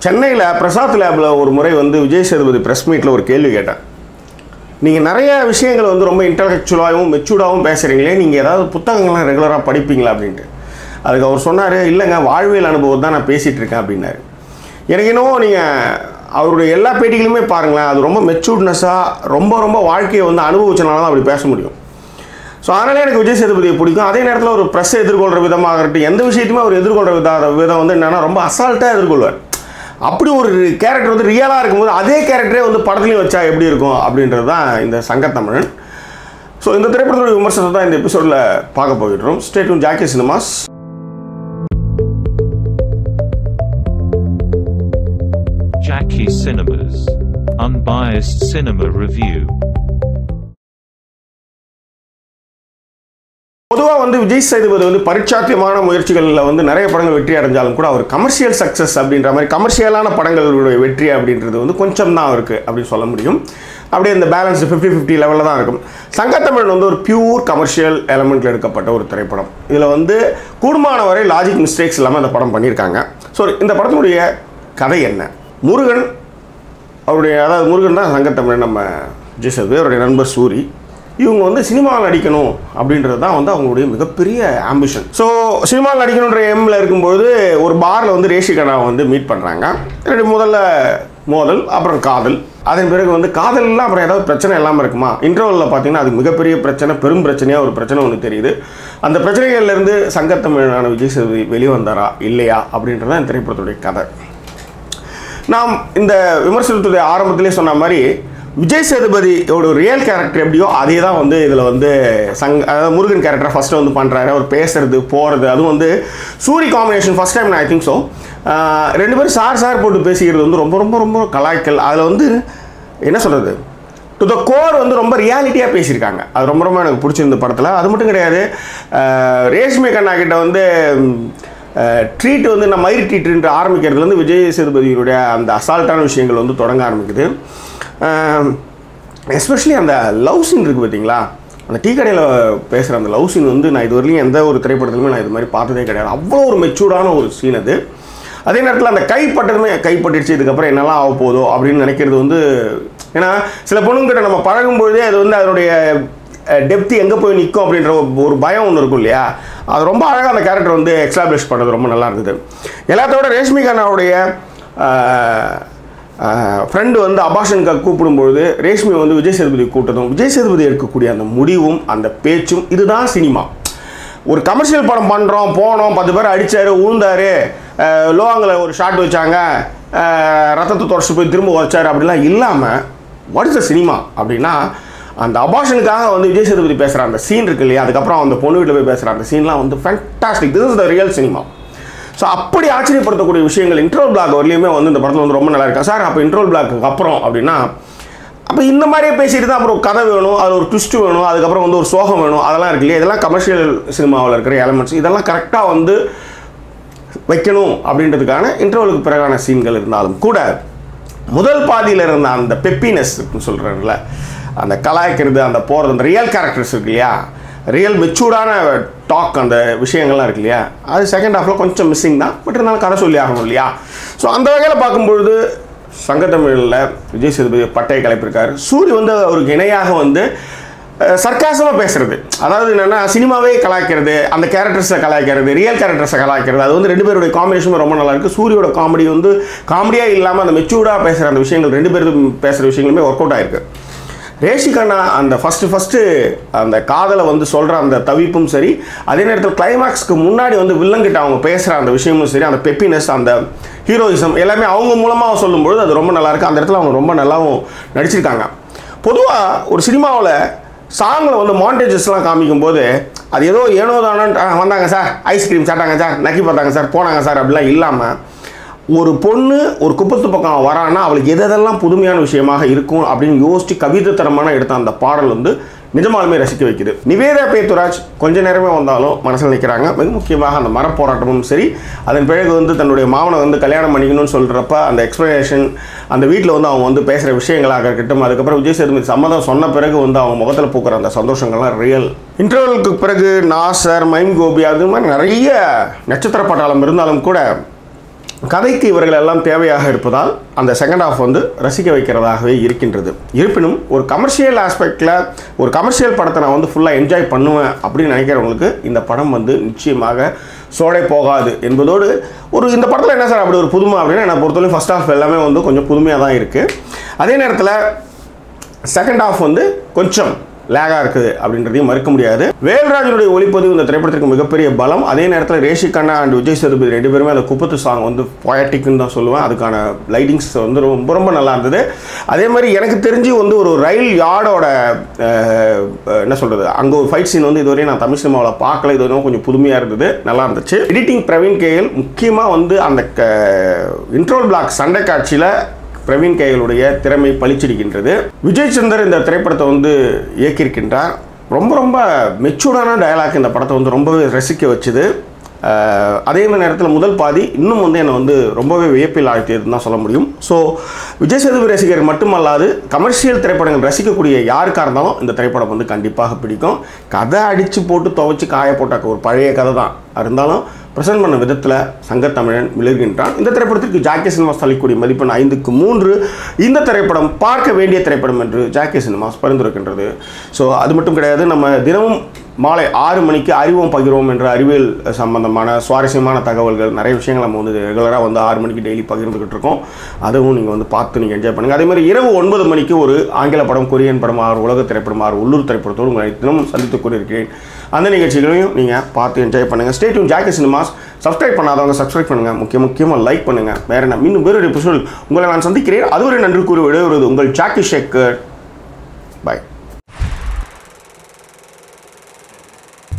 சென்னையில் பிரசாத் லேபில் ஒரு முறை வந்து விஜய் சேதுபதி ப்ரெஸ் மீட்டில் ஒரு கேள்வி கேட்டேன் நீங்கள் நிறைய விஷயங்கள் வந்து ரொம்ப இன்டலெக்சுவலாகவும் மெச்சூர்டாகவும் பேசுகிறீங்களே நீங்கள் ஏதாவது புத்தகங்கள்லாம் ரெகுலராக படிப்பீங்களா அப்படின்ட்டு அதுக்கு அவர் சொன்னார் இல்லைங்க வாழ்வியல் அனுபவம் தான் நான் பேசிகிட்டு இருக்கேன் அப்படின்னாரு எனக்கு என்னவோ நீங்கள் அவருடைய எல்லா பேட்டிகளுமே பாருங்களேன் அது ரொம்ப மெச்சூர்ட்னஸாக ரொம்ப ரொம்ப வாழ்க்கையை வந்து அனுபவிச்சனால தான் அப்படி பேச முடியும் ஸோ அதனால எனக்கு விஜய் சேதுபதியை பிடிக்கும் அதே நேரத்தில் ஒரு ப்ரெஸ்ஸை எதிர்கொள்கிற விதமாக இருக்கட்டும் எந்த விஷயத்தையுமே அவர் எதிர்கொள்கிற வித விதம் வந்து என்னென்னா ரொம்ப அசால்ட்டாக எதிர்கொள்வார் அப்படி ஒரு கேரக்டர் வந்து ரியலாக இருக்கும்போது அதே கேரக்டரே வந்து படத்துலையும் வச்சா எப்படி இருக்கும் அப்படின்றது தான் இந்த சங்கத்தமிழன் ஸோ இந்த திரைப்படத்தோட விமர்சனத்தை தான் இந்த எபிசோடில் பார்க்க போயிடுறோம் ஸ்டேட்டும் Jackie Cinemas Jackie Cinemas. Unbiased Cinema Review. பொதுவாக வந்து விஜய் சேதுபதி வந்து பரிச்சாத்தியமான முயற்சிகளில் வந்து நிறைய படங்கள் வெற்றி அடைஞ்சாலும் கூட அவர் கமர்ஷியல் சக்ஸஸ் அப்படின்ற மாதிரி கமர்ஷியலான படங்களுடைய வெற்றி அப்படின்றது வந்து கொஞ்சம் தான் இருக்குது அப்படின்னு சொல்ல முடியும் அப்படியே இந்த பேலன்ஸ் ஃபிஃப்டி ஃபிஃப்டி லெவலில் தான் இருக்கும் சங்கத்தமிழ் வந்து ஒரு பியூர் கமர்ஷியல் எலமெண்ட்டில் எடுக்கப்பட்ட ஒரு திரைப்படம் இதில் வந்து கூடுமான வரை லாஜிக் மிஸ்டேக்ஸ் இல்லாமல் இந்த படம் பண்ணியிருக்காங்க ஸோ இந்த படத்தினுடைய கதை என்ன முருகன் அவருடைய அதாவது முருகன் தான் சங்கத்தமிழ் நம்ம விஜய் சேதுபதி அவருடைய நண்பர் சூரி இவங்க வந்து சினிமாவில் நடிக்கணும் அப்படின்றது தான் வந்து அவங்களுடைய மிகப்பெரிய ஆம்பிஷன் ஸோ சினிமாவில் நடிக்கணுன்ற எம்மில் இருக்கும்போது ஒரு பாரில் வந்து ரேஷி கண்ணாவை வந்து மீட் பண்ணுறாங்க ரெண்டு முதல்ல மோதல் அப்புறம் காதல் அதன் பிறகு வந்து காதல்லாம் அப்புறம் ஏதாவது பிரச்சனை இல்லாமல் இருக்குமா இன்டர்வலில் பார்த்தீங்கன்னா அது மிகப்பெரிய பிரச்சனை பெரும் பிரச்சனையாக ஒரு பிரச்சனை ஒன்று தெரியுது அந்த பிரச்சனைகள்லேருந்து சங்கத்தமிழான விஜய் சேதுபதி வெளியே வந்தாரா இல்லையா அப்படின்றது தான் இந்த திரைப்படத்துடைய கதை நாம் இந்த விமர்சனத்துடைய ஆரம்பத்திலே சொன்ன மாதிரி விஜய் சேதுபதியோட ரியல் கேரக்டர் எப்படியோ அதே தான் வந்து இதில் வந்து சங் அதாவது முருகன் கேரக்டரை ஃபஸ்ட்டு வந்து பண்ணுறாரு அவர் பேசுறது போகிறது அதுவும் வந்து சூரி காம்பினேஷன் ஃபஸ்ட் டைம் நான் ஐ திங்க் ஸோ ரெண்டு பேரும் சார் சார் போட்டு பேசிக்கிறது வந்து ரொம்ப ரொம்ப ரொம்ப கலாய்க்கல் அதில் வந்து என்ன சொல்கிறது டு த கோர் வந்து ரொம்ப ரியாலிட்டியாக பேசியிருக்காங்க அது ரொம்ப ரொம்ப எனக்கு பிடிச்சிருந்த படத்தில் அது மட்டும் கிடையாது அஹ், ரேஷ்மி கண்ணா கிட்ட வந்து ட்ரீட் வந்து நான் மயிர் ட்ரீட்ன்ற ஆரம்பிக்கிறதுலேருந்து விஜய் சேதுபதியினுடைய அந்த அசால்ட்டான விஷயங்கள் வந்து தொடங்க ஆரம்பிக்குது எஸ்பெஷலி அந்த லவ் சீன் இருக்குது பார்த்தீங்களா அந்த டீ கடையில் பேசுகிற அந்த லவ் சீன் வந்து நான் இது வரையிலும் எந்த ஒரு திரைப்படத்துலையுமே நான் இது மாதிரி பார்த்ததே கிடையாது அவ்வளோ ஒரு மெச்சூர்டான ஒரு சீன் அது அதே நேரத்தில் அந்த கைப்பட்டதுமே கைப்பட்டுடுச்சு இதுக்கப்புறம் என்னெல்லாம் ஆக போதோ அப்படின்னு நினைக்கிறது வந்து ஏன்னா சில பொண்ணுங்கிட்ட நம்ம பழகும்பொழுதே அது வந்து அதனுடைய டெப்த் எங்கே போய் நிற்கும் அப்படின்ற ஒரு- ஒரு பயம் ஒன்று இருக்கும் இல்லையா அது ரொம்ப அழகாக அந்த கேரக்டர் வந்து எக்ஸ்டாப்ளிஷ் பண்ணது ரொம்ப நல்லா இருந்தது எல்லாத்தோட ரேஷ்மி கண்ணாவுடைய ஃப்ரெண்டு வந்து அபாஷனுக்காக கூப்பிடும்பொழுது ரேஷ்மி வந்து விஜய் சேதுபதி கூட்டதும் விஜய் சேதுபதி எடுக்கக்கூடிய அந்த முடிவும் அந்த பேச்சும் இதுதான் சினிமா ஒரு கமர்ஷியல் படம் பண்ணுறோம் போனோம் பத்து பேர் அடித்தார் உழுந்தார் லோவாங்கில் ஒரு ஷாட் வச்சாங்க அஹ், ரத்தத்தை தொடச்சு போய் திரும்ப வச்சார் அப்படிலாம் இல்லாமல் வாட் இஸ் த சினிமா அப்படின்னா அந்த அபாஷனுக்காக வந்து விஜய் சேதுபதி பேசுகிற அந்த சீன் இருக்கு இல்லையா அதுக்கப்புறம் அந்த பொண்ணு வீட்டில் போய் பேசுகிற அந்த சீன்லாம் வந்து fantastic this is the real cinema so அப்படி ஆச்சரியப்படுத்தக்கூடிய விஷயங்கள் இன்ட்ரோல் பிளாக் வரலையுமே வந்து இந்த படத்தில் வந்து ரொம்ப நல்லா இருக்கா சார் அப்போ இன்ட்ரோல் பிளாக்கு அப்புறம் அப்படின்னா அப்போ இந்த மாதிரியே பேசிட்டு தான் அப்புறம் கதை வேணும் அது ஒரு ட்விஸ்ட் வேணும் அதுக்கப்புறம் வந்து ஒரு சோகம் வேணும் அதெல்லாம் இருக்கு இல்லையா இதெல்லாம் கமர்ஷியல் சினிமாவில் இருக்கிற எலமெண்ட்ஸ் இதெல்லாம் கரெக்டாக வந்து வைக்கணும் அப்படின்றதுக்கான இன்டர்வலுக்கு பிறகான சீன்கள் இருந்தாலும் கூட முதல் பாதியில் இருந்த அந்த பெப்பினஸ் சொல்கிறேன்ல அந்த கலாய்க்கிறது அந்த போகிறது அந்த ரியல் கேரக்டர்ஸ் இருக்கு இல்லையா ரியல் மெச்சூர்டான டாக் அந்த விஷயங்கள்லாம் இருக்கு இல்லையா அது செகண்ட் ஹாஃபில் கொஞ்சம் மிஸ்ஸிங் தான் பட் இருந்தாலும் கதை சொல்லி ஆகணும் இல்லையா ஸோ அந்த வகையில் பார்க்கும்பொழுது சங்கத்தமிழில் விஜய் சேதுபதி பட்டையை கிளப்பியிருக்காரு சூரி வந்து அவருக்கு இணையாக வந்து சர்க்காசமாக பேசுறது அதாவது என்னென்னா சினிமாவே கலாய்க்கிறது அந்த கேரக்டர்ஸை கலாய்க்கிறது ரியல் கேரக்டர்ஸை கலாய்க்கிறது அது வந்து ரெண்டு பேருடைய காம்பினேஷனும் ரொம்ப நல்லா இருக்குது சூரியோட காமெடி வந்து காமெடியாக இல்லாமல் அந்த மெச்சூர்டாக பேசுகிற அந்த விஷயங்கள் ரெண்டு பேரும் பேசுகிற விஷயங்களுமே ஒர்க் அவுட் ஆயிருக்கு ரேஷிகண்ணா அந்த ஃபஸ்ட்டு ஃபஸ்ட்டு அந்த காதலை வந்து சொல்கிற அந்த தவிப்பும் சரி அதே நேரத்தில் கிளைமாக்ஸ்க்கு முன்னாடி வந்து வில்லங்கிட்ட அவங்க பேசுகிற அந்த விஷயமும் சரி அந்த பெப்பினஸ் அந்த ஹீரோயிசம் எல்லாமே அவங்க மூலமாக சொல்லும்பொழுது அது ரொம்ப நல்லா இருக்கு அந்த இடத்துல அவங்க ரொம்ப நல்லாவும் நடிச்சிருக்காங்க பொதுவாக ஒரு சினிமாவில் சாங்கில் வந்து மாண்டேஜஸ்லாம் காமிக்கும்போது அது ஏதோ ஏனோ தானோ வந்தாங்க சார் ஐஸ்கிரீம் சாப்பிட்டாங்க சார் நக்கி பார்த்தாங்க சார் போனாங்க சார் அப்படிலாம் இல்லாமல் ஒரு பொண்ணு ஒரு குப்பத்து பக்கம் வரான்னா அவளுக்கு எது எதெல்லாம் புதுமையான விஷயமாக இருக்கும் அப்படின்னு யோசிச்சு கவிதைத்தனமான எடுத்த அந்த பாடல் வந்து நிஜமாலுமே ரசிக்க வைக்குது நிவேதா பேத்துராஜ் கொஞ்ச நேரமே வந்தாலும் மனசில் நிற்கிறாங்க மிக முக்கியமாக அந்த மரப்போராட்டமும் சரி அதன் பிறகு வந்து தன்னுடைய மாமனை வந்து கல்யாணம் பண்ணிக்கணும்னு சொல்கிறப்ப அந்த எக்ஸ்பிளனேஷன் அந்த வீட்டில் வந்து அவங்க வந்து பேசுகிற விஷயங்களாக இருக்கட்டும் அதுக்கப்புறம் விஜய் சேதுபதி சம்மதம் சொன்ன பிறகு வந்து அவங்க முகத்தில் பூக்கிற அந்த சந்தோஷங்கள்லாம் ரியல் இன்டர்வலுக்கு பிறகு நாசர் மைம் கோபி அது மாதிரி நிறைய நட்சத்திர பட்டாளம் இருந்தாலும் கூட கதைக்கு இவர்கள் எல்லாம் தேவையாக இருப்பதால் அந்த செகண்ட் ஹாஃப் வந்து ரசிக்க வைக்கிறதாகவே இருக்கின்றது இருப்பினும் ஒரு கமர்ஷியல் ஆஸ்பெக்டில் ஒரு கமர்ஷியல் படத்தை நான் வந்து ஃபுல்லாக என்ஜாய் பண்ணுவேன் அப்படின்னு நினைக்கிறவங்களுக்கு இந்த படம் வந்து நிச்சயமாக சோடை போகாது என்பதோடு ஒரு இந்த படத்தில் என்ன சார் அப்படி ஒரு புதுமை அப்படின்னா என்னை பொறுத்தவரைக்கும் ஃபஸ்ட் ஹாஃப் எல்லாமே வந்து கொஞ்சம் புதுமையாக தான் இருக்குது அதே நேரத்தில் செகண்ட் ஹாஃப் வந்து கொஞ்சம் லேகாக இருக்குது அப்படின்றதையும் மறுக்க முடியாது வேல்ராஜனுடைய ஒளிப்பதிவு இந்த திரைப்படத்திற்கு மிகப்பெரிய பலம் அதே நேரத்தில் ரேஷி கண்ணா அண்ட் விஜய் சேதுபதி ரெண்டு பேருமே அந்த குப்பத்து சாங் வந்து பொயட்டிக்னு தான் சொல்லுவேன் அதுக்கான லைட்டிங்ஸ் வந்து ரொம்ப ரொம்ப நல்லா இருந்தது அதே மாதிரி எனக்கு தெரிஞ்சு வந்து ஒரு ரயில் யார்டோட என்ன சொல்கிறது அங்கே ஒரு ஃபைட் சீன் வந்து இதுவரையும் நான் தமிழ் சினிமாவில் பார்க்கல இது வரையும் கொஞ்சம் புதுமையாக இருந்தது நல்லா இருந்துச்சு எடிட்டிங் பிரவீன் கேஎல் முக்கியமாக வந்து அந்த இன்ட்ரோல் பிளாக் சண்டை காட்சியில் பிரவீன் கைகளுடைய திறமை பளிச்சிருக்கின்றது விஜய் சந்தர் இந்த திரைப்படத்தை வந்து இயக்கியிருக்கின்றார் ரொம்ப ரொம்ப மெச்சூர்டான டயலாக் இந்த படத்தை வந்து ரொம்பவே ரசிக்க வச்சுது அஹ், அதே நேரத்தில் முதல் பாதி இன்னும் வந்து என்னை வந்து ரொம்பவே வியப்பில் ஆழ்த்தியதுன்னு தான் சொல்ல முடியும் ஸோ விஜய் சேதுபதி ரசிகர் மட்டுமல்லாது கமர்ஷியல் திரைப்படங்கள் ரசிக்கக்கூடிய யாருக்காக இருந்தாலும் இந்த திரைப்படம் வந்து கண்டிப்பாக பிடிக்கும் கதை அடித்து போட்டு துவைச்சு காய போட்ட ஒரு பழைய கதை தான் இருந்தாலும் ப்ரெசென்ட் பண்ண விதத்தில் சங்கத்தமிழன் மிளர்கின்றான் இந்த திரைப்படத்திற்கு ஜாக்கி சினிமாஸ் தள்ளிக்கூடிய மதிப்பெண் ஐந்துக்கு மூன்று இந்த திரைப்படம் பார்க்க வேண்டிய திரைப்படம் என்று ஜாக்கி சினிமாஸ் பரிந்துரைக்கின்றது ஸோ அது மட்டும் கிடையாது நம்ம தினமும் மாலை ஆறு மணிக்கு அறிவோம் பகிர்வோம் என்ற அறிவியல் சம்பந்தமான சுவாரஸ்யமான தகவல்கள் நிறைய விஷயங்கள் நம்ம வந்து ரெகுலராக வந்து ஆறு மணிக்கு டெய்லி பகிர்ந்துக்கிட்டு இருக்கோம் அதுவும் நீங்கள் வந்து பார்த்து நீங்கள் என்ஜாய் பண்ணுங்கள் அதே மாதிரி இரவு ஒன்பது மணிக்கு ஒரு ஆங்கில படம் கொரியன் படம் ஆறு உலக திரைப்படம் ஆறு உள்ளூர் திரைப்படத்தோடு உங்களை தினமும் சந்தித்துக் கொண்டிருக்கிறேன் அந்த நிகழ்ச்சிகளையும் நீங்கள் பார்த்து என்ஜாய் பண்ணுங்கள் ஸ்டேட்யூன் ஜாக்கி சினிமாஸ் சப்ஸ்கிரைப் பண்ணாதவங்க சப்ஸ்கிரைப் பண்ணுங்கள் முக்கிய முக்கியமாக லைக் பண்ணுங்கள் வேற என்ன இன்னும் வேறு எபிசோட் உங்களை நான் சந்திக்கிறேன் அதுவரை நன்றி கூறி விடைபெறுவது உங்கள் ஜாக்கி ஷேக்கர் பாய்